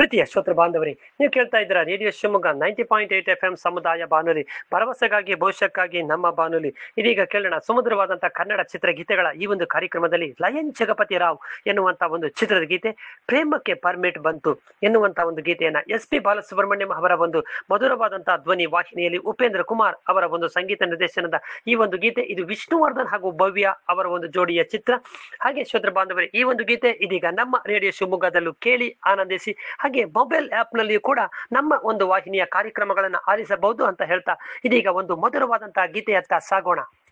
ಪ್ರೀತಿಯ ಶ್ರೋತೃ ಬಾಂಧವರೇ ನೀವು ಕೇಳ್ತಾ ಇದ್ದೀರಾ radio Shivamogga ninety point eight F M ಸಮುದಾಯ ಬಾನುಲಿ ಭರವಸೆಗಾಗಿ ಭವಿಷ್ಯಕ್ಕಾಗಿ ನಮ್ಮ ಬಾನುಲಿ ಇದೀಗ ಕೇಳೋಣ ಸುಮಧುರವಾದಂತಹ ಕನ್ನಡ ಚಿತ್ರಗೀತೆಗಳ ಈ ಒಂದು ಕಾರ್ಯಕ್ರಮದಲ್ಲಿ ಲಯನ್ ಜಗಪತಿ ರಾವ್ ಎನ್ನುವಂತ ಒಂದು ಚಿತ್ರದ ಗೀತೆ ಪ್ರೇಮಕ್ಕೆ ಪರ್ಮಿಟ್ ಬಂತು ಎನ್ನುವಂತ ಒಂದು ಗೀತೆಯನ್ನ ಎಸ್ ಪಿ ಬಾಲಸುಬ್ರಹ್ಮಣ್ಯಂ ಅವರ ಒಂದು ಮಧುರವಾದಂತಹ ಧ್ವನಿ ವಾಹಿನಿಯಲ್ಲಿ ಉಪೇಂದ್ರ ಕುಮಾರ್ ಅವರ ಒಂದು ಸಂಗೀತ ನಿರ್ದೇಶನದ ಈ ಒಂದು ಗೀತೆ ಇದು ವಿಷ್ಣುವರ್ಧನ್ ಹಾಗೂ ಭವ್ಯ ಅವರ ಒಂದು ಜೋಡಿಯ ಚಿತ್ರ ಹಾಗೆ ಶ್ರೋತೃ ಬಾಂಧವರೇ ಈ ಒಂದು ಗೀತೆ ಇದೀಗ ನಮ್ಮ ರೇಡಿಯೋ ಶಿವಮೊಗ್ಗದಲ್ಲೂ ಕೇಳಿ ಆನಂದಿಸಿ ಹಾಗೆ ಮೊಬೈಲ್ ಆಪ್ ನಲ್ಲಿಯೂ ಕೂಡ ನಮ್ಮ ಒಂದು ವಾಹಿನಿಯ ಕಾರ್ಯಕ್ರಮಗಳನ್ನು ಆಲಿಸಬಹುದು ಅಂತ ಹೇಳ್ತಾ ಇದೀಗ ಒಂದು ಮಧುರವಾದಂತಹ ಗೀತೆಯತ್ತ ಸಾಗೋಣ